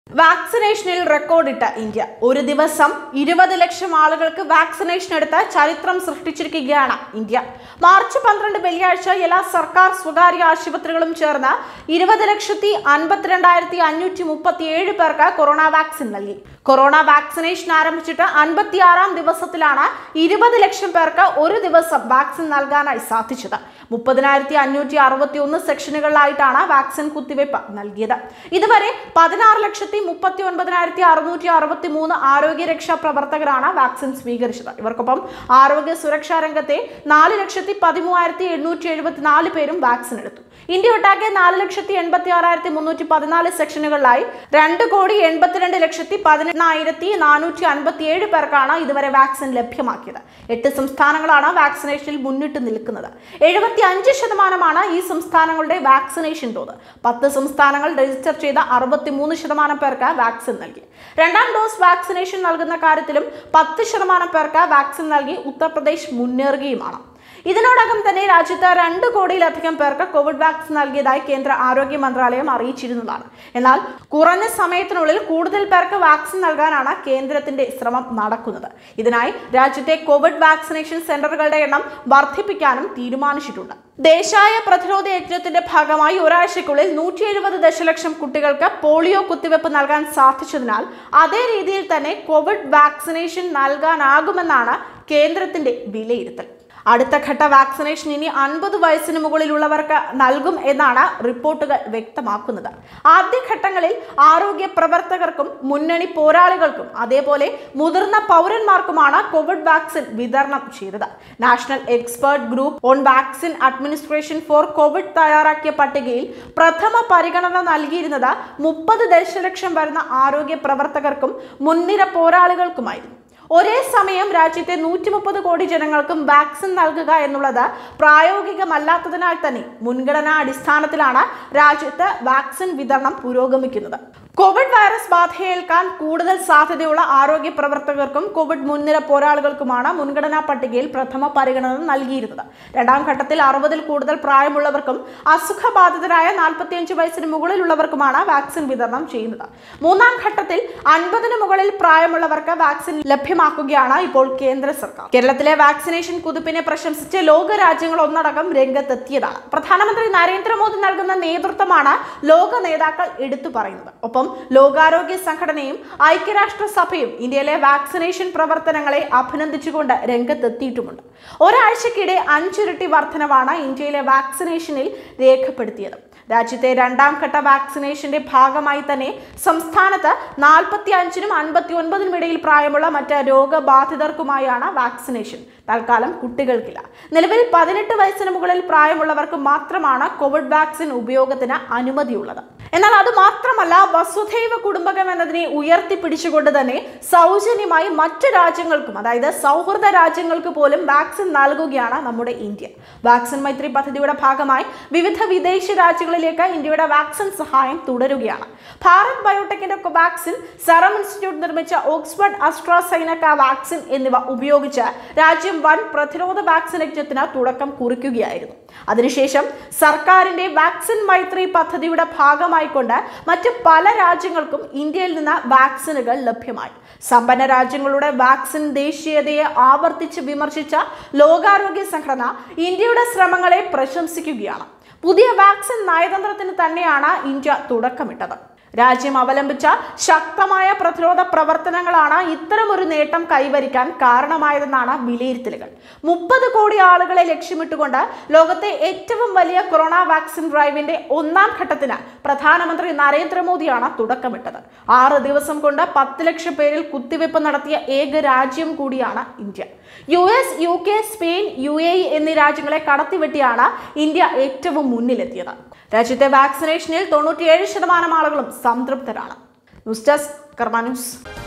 വാക്സിനേഷനിൽ റെക്കോർഡിട്ട India ഒരു ദിവസം ഇരുപത് ലക്ഷം ആളുകൾക്ക് വാക്സിനേഷൻ എടുത്ത് ചരിത്രം സൃഷ്ടിച്ചിരിക്കുകയാണ് ഇന്ത്യ മാർച്ച് പന്ത്രണ്ട് വെള്ളിയാഴ്ച എല്ലാ സർക്കാർ സ്വകാര്യ ആശുപത്രികളും ചേർന്ന് ഇരുപത് ലക്ഷത്തി അൻപത്തിരണ്ടായിരത്തി അഞ്ഞൂറ്റി മുപ്പത്തി ഏഴ് പേർക്ക് കൊറോണ വാക്സിൻ നൽകി കൊറോണ വാക്സിനേഷൻ ആരംഭിച്ചിട്ട് അൻപത്തിയാറാം ദിവസത്തിലാണ് ഇരുപത് ലക്ഷം പേർക്ക് ഒരു ദിവസം വാക്സിൻ നൽകാനായി സാധിച്ചത് മുപ്പതിനായിരത്തി അഞ്ഞൂറ്റി അറുപത്തി ഒന്ന് സെക്ഷനുകളിലായിട്ടാണ് വാക്സിൻ കുത്തിവയ്പ് നൽകിയത് ഇതുവരെ പതിനാറ് ലക്ഷത്തി മുപ്പത്തി ഒൻപതിനായിരത്തി അറുന്നൂറ്റി അറുപത്തി മൂന്ന് ആരോഗ്യ രക്ഷാ പ്രവർത്തകരാണ് വാക്സിൻ സ്വീകരിച്ചത് ഇവർക്കൊപ്പം ആരോഗ്യ സുരക്ഷാ രംഗത്തെ നാല് ലക്ഷത്തി പതിമൂവായിരത്തി എണ്ണൂറ്റി എഴുപത്തിനാല് പേരും വാക്സിൻ എടുത്തു ഇന്ത്യ ഒട്ടാകെ നാല് ലക്ഷത്തി എൺപത്തി ആറായിരത്തി മുന്നൂറ്റി പതിനാല് സെക്ഷനുകളിലായി രണ്ട് കോടി എൺപത്തിരണ്ട് ലക്ഷത്തി പതിനെണ്ണായിരത്തി നാനൂറ്റി അൻപത്തി ഏഴ് പേർക്കാണ് ഇതുവരെ വാക്സിൻ ലഭ്യമാക്കിയത് എട്ട് സംസ്ഥാനങ്ങളാണ് വാക്സിനേഷനിൽ മുന്നിട്ട് നിൽക്കുന്നത് എഴുപത്തി അഞ്ച് ശതമാനമാണ് ഈ സംസ്ഥാനങ്ങളുടെ വാക്സിനേഷൻ തോത് പത്ത് സംസ്ഥാനങ്ങൾ രജിസ്റ്റർ ചെയ്ത അറുപത്തി മൂന്ന് ശതമാനം പേർക്ക് വാക്സിൻ നൽകി രണ്ടാം ഡോസ് വാക്സിനേഷൻ നൽകുന്ന കാര്യത്തിലും പത്ത് ശതമാനം പേർക്ക് വാക്സിൻ നൽകി ഉത്തർപ്രദേശ് മുന്നേറുകയുമാണ് ഇതിനോടകം തന്നെ രാജ്യത്ത് രണ്ട് കോടിയിലധികം പേർക്ക് കോവിഡ് വാക്സിൻ നൽകിയതായി കേന്ദ്ര ആരോഗ്യ മന്ത്രാലയം അറിയിച്ചിരുന്നതാണ് എന്നാൽ കുറഞ്ഞ സമയത്തിനുള്ളിൽ കൂടുതൽ പേർക്ക് വാക്സിൻ നൽകാനാണ് കേന്ദ്രത്തിന്റെ ശ്രമം നടക്കുന്നത് ഇതിനായി രാജ്യത്തെ കോവിഡ് വാക്സിനേഷൻ സെന്ററുകളുടെ എണ്ണം വർദ്ധിപ്പിക്കാനും തീരുമാനിച്ചിട്ടുണ്ട് ദേശായ പ്രതിരോധ യജ്ഞത്തിന്റെ ഭാഗമായി ഒരാഴ്ചയ്ക്കുള്ളിൽ നൂറ്റി എഴുപത് ദശലക്ഷം കുട്ടികൾക്ക് പോളിയോ കുത്തിവെപ്പ് നൽകാൻ സാധിച്ചതിനാൽ അതേ രീതിയിൽ തന്നെ കോവിഡ് വാക്സിനേഷൻ നൽകാനാകുമെന്നാണ് കേന്ദ്രത്തിന്റെ വിലയിരുത്തൽ അടുത്ത ഘട്ട വാക്സിനേഷൻ ഇനി അൻപത് വയസ്സിന് മുകളിലുള്ളവർക്ക് നൽകും എന്നാണ് റിപ്പോർട്ടുകൾ വ്യക്തമാക്കുന്നത് ആദ്യഘട്ടങ്ങളിൽ ആരോഗ്യ പ്രവർത്തകർക്കും മുന്നണി പോരാളികൾക്കും അതേപോലെ മുതിർന്ന പൗരന്മാർക്കുമാണ് കോവിഡ് വാക്സിൻ വിതരണം ചെയ്തത് national expert group on vaccine administration for Covid തയ്യാറാക്കിയ പട്ടികയിൽ പ്രഥമ പരിഗണന നൽകിയിരുന്നത് മുപ്പത് ദശലക്ഷം വരുന്ന ആരോഗ്യ പ്രവർത്തകർക്കും മുൻനിര പോരാളികൾക്കുമായിരുന്നു ഒരേ സമയം രാജ്യത്തെ നൂറ്റി മുപ്പത് കോടി ജനങ്ങൾക്കും വാക്സിൻ നൽകുക എന്നുള്ളത് പ്രായോഗികമല്ലാത്തതിനാൽ തന്നെ മുൻഗണനാ അടിസ്ഥാനത്തിലാണ് രാജ്യത്ത് വാക്സിൻ വിതരണം പുരോഗമിക്കുന്നത് കോവിഡ് വൈറസ് ബാധയേൽക്കാൻ കൂടുതൽ സാധ്യതയുള്ള ആരോഗ്യ പ്രവർത്തകർക്കും കോവിഡ് മുൻനിര പോരാളികൾക്കുമാണ് മുൻഗണനാ പട്ടികയിൽ പ്രഥമ പരിഗണന നൽകിയിരുന്നത് രണ്ടാം ഘട്ടത്തിൽ അറുപതിൽ കൂടുതൽ പ്രായമുള്ളവർക്കും അസുഖബാധിതരായ നാൽപ്പത്തിയഞ്ച് വയസ്സിന് മുകളിലുള്ളവർക്കുമാണ് വാക്സിൻ വിതരണം ചെയ്യുന്നത് മൂന്നാം ഘട്ടത്തിൽ അൻപതിന് മുകളിൽ പ്രായമുള്ളവർക്ക് വാക്സിൻ ലഭ്യമാക്കുകയാണ് ഇപ്പോൾ കേന്ദ്ര സർക്കാർ കേരളത്തിലെ വാക്സിനേഷൻ കുതിപ്പിനെ പ്രശംസിച്ച് ലോക രാജ്യങ്ങൾ ഒന്നടങ്കം രംഗത്തെത്തിയതാണ് പ്രധാനമന്ത്രി നരേന്ദ്രമോദി നൽകുന്ന നേതൃത്വമാണ് ലോക നേതാക്കൾ എടുത്തു പറയുന്നത് ഒപ്പം ലോകാരോഗ്യ സംഘടനയും ഐക്യരാഷ്ട്ര സഭയും ഇന്ത്യയിലെ വാക്സിനേഷൻ പ്രവർത്തനങ്ങളെ അഭിനന്ദിച്ചുകൊണ്ട് രംഗത്തെത്തിയിട്ടുമുണ്ട് ഒരാഴ്ചക്കിടെ അഞ്ചിരട്ടി വർധനവാണ് ഇന്ത്യയിലെ വാക്സിനേഷനിൽ രേഖപ്പെടുത്തിയത് രാജ്യത്തെ രണ്ടാം ഘട്ട വാക്സിനേഷന്റെ ഭാഗമായി തന്നെ സംസ്ഥാനത്ത് നാൽപ്പത്തി അഞ്ചിനും അൻപത്തി ഒൻപതിനും ഇടയിൽ പ്രായമുള്ള മറ്റ് രോഗബാധിതർക്കുമായാണ് വാക്സിനേഷൻ തൽക്കാലം കുട്ടികൾക്കില്ല നിലവിൽ പതിനെട്ട് വയസ്സിന് മുകളിൽ പ്രായമുള്ളവർക്ക് മാത്രമാണ് കോവിഡ് വാക്സിൻ ഉപയോഗത്തിന് അനുമതിയുള്ളത് എന്നാൽ അത് മാത്രമല്ല വസുധൈവ കുടുംബകം എന്നതിനെ ഉയർത്തിപ്പിടിച്ചുകൊണ്ട് തന്നെ സൗജന്യമായി മറ്റു രാജ്യങ്ങൾക്കും അതായത് സൗഹൃദ രാജ്യങ്ങൾക്ക് പോലും വാക്സിൻ നൽകുകയാണ് നമ്മുടെ ഇന്ത്യ വാക്സിൻ മൈത്രി പദ്ധതിയുടെ ഭാഗമായി വിവിധ വിദേശ രാജ്യങ്ങളിലേക്ക് ഇന്ത്യയുടെ വാക്സിൻ സഹായം തുടരുകയാണ് ഭാരത് ബയോടെക്കിന്റെ വാക്സിൻ സെറം ഇൻസ്റ്റിറ്റ്യൂട്ട് നിർമ്മിച്ച ഓക്സ്ഫോർഡ് അസ്ട്രാസൈനക്ക വാക്സിൻ എന്നിവ ഉപയോഗിച്ച് രാജ്യം വൻ പ്രതിരോധ വാക്സിൻ യജ്ഞത്തിന് തുടക്കം കുറിക്കുകയായിരുന്നു അതിനുശേഷം സർക്കാരിന്റെ വാക്സിൻ മൈത്രി പദ്ധതിയുടെ ഭാഗമായിക്കൊണ്ട് മറ്റ് പല രാജ്യങ്ങൾക്കും ഇന്ത്യയിൽ നിന്ന് വാക്സിനുകൾ ലഭ്യമായി സമ്പന്ന രാജ്യങ്ങളുടെ വാക്സിൻ ദേശീയതയെ ആവർത്തിച്ച് വിമർശിച്ച ലോകാരോഗ്യ സംഘടന ഇന്ത്യയുടെ ശ്രമങ്ങളെ പ്രശംസിക്കുകയാണ് പുതിയ വാക്സിൻ നയതന്ത്രത്തിന് തന്നെയാണ് ഇന്ത്യ തുടക്കമിട്ടത് രാജ്യം അവലംബിച്ച ശക്തമായ പ്രതിരോധ പ്രവർത്തനങ്ങളാണ് ഇത്തരമൊരു നേട്ടം കൈവരിക്കാൻ കാരണമായതെന്നാണ് വിലയിരുത്തലുകൾ മുപ്പത് കോടി ആളുകളെ ലക്ഷ്യമിട്ടുകൊണ്ട് ലോകത്തെ ഏറ്റവും വലിയ കൊറോണ വാക്സിൻ ഡ്രൈവിന്റെ ഒന്നാം ഘട്ടത്തിന് പ്രധാനമന്ത്രി നരേന്ദ്രമോദിയാണ് തുടക്കമിട്ടത് ആറ് ദിവസം കൊണ്ട് പത്ത് ലക്ഷം പേരിൽ കുത്തിവയ്പ് നടത്തിയ ഏക രാജ്യം കൂടിയാണ് India U S U K Spain U A E എന്നീ രാജ്യങ്ങളെ കടത്തിവെട്ടിയാണ് ഇന്ത്യ ഏറ്റവും മുന്നിലെത്തിയത് രാജ്യത്തെ വാക്സിനേഷനിൽ തൊണ്ണൂറ്റിയേഴ് ശതമാനം ആളുകളും സംതൃപ്തരാണ് ന്യൂസ് ഡെസ്ക് കർമ്മ ന്യൂസ്